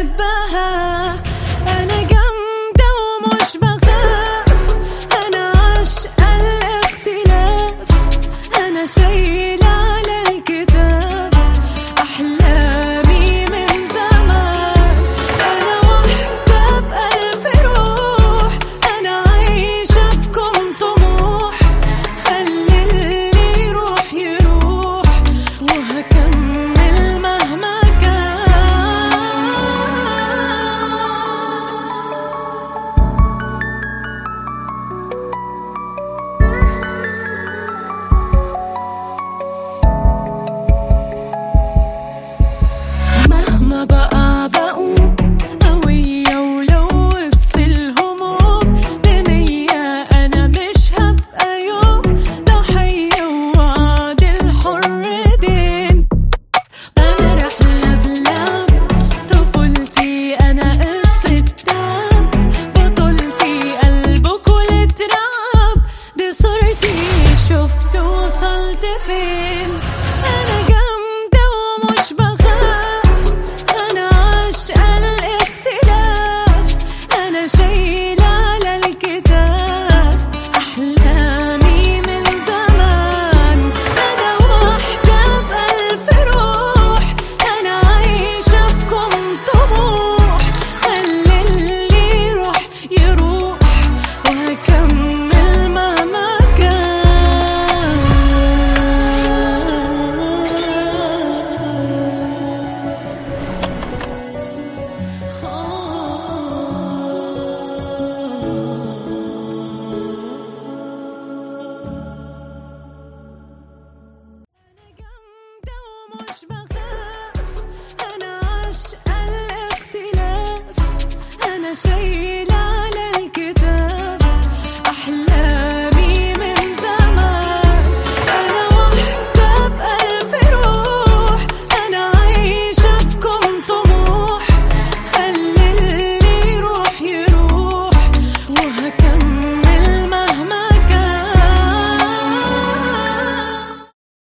بحبها أنا جامدة ومش بخاف أنا عاشقة الاختلاف أنا شايلة على الكتاب أحلامي من زمان أنا واحدة بألف روح أنا عايشة بكم طموح خلي اللي يروح يروح وهكمل مهما كان مهما بقى بقوم قوية ولو وسط الهموم بنية أنا مش هبقى يوم ضحية ووعد الحر دين أنا رحلة في لعب طفولتي أنا قصة تعب بطولتي قلب كل تراب دي صورتي شفت وصلت فين أنا جامدة ومش بخاف أنا عاشقة الاختلاف أنا شايلة على الكتاب أحلامي من زمان أنا واحدة بألف روح أنا عايشة بكم طموح خلي اللي يروح يروح وهكمل مهما أنا جامدة ومش بخاف أنا عاشقة الاختلاف أنا شايلة